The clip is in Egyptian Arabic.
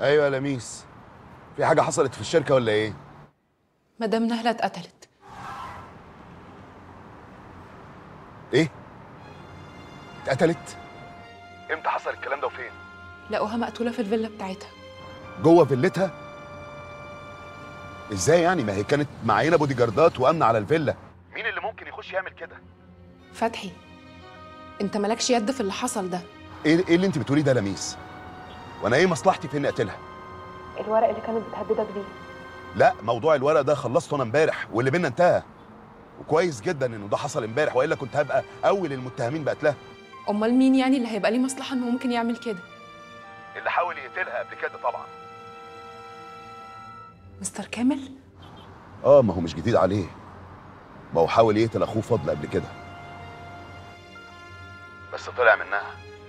ايوه يا لميس في حاجه حصلت في الشركه ولا ايه مدام نهلة اتقتلت ايه اتقتلت امتى حصل الكلام ده وفين لقوها مقتولة في الفيلا بتاعتها جوه فيلتها ازاي يعني ما هي كانت معانا بودي جاردات وامن على الفيلا مين اللي ممكن يخش يعمل كده فتحي انت مالكش يد في اللي حصل ده ايه ايه اللي انت بتقوليه ده يا لميس وانا ايه مصلحتي في اني اقتلها الورق اللي كانت بتهددك بيه لا موضوع الورق ده خلصته انا امبارح واللي بينا انتهى وكويس جدا انه ده حصل امبارح والا كنت هبقى اول المتهمين بقتلها امال مين يعني اللي هيبقى ليه مصلحة انه ممكن يعمل كده اللي حاول يقتلها قبل كده طبعا مستر كامل اه ما هو مش جديد عليه ما هو حاول يقتل اخوه فضل قبل كده بس طلع منها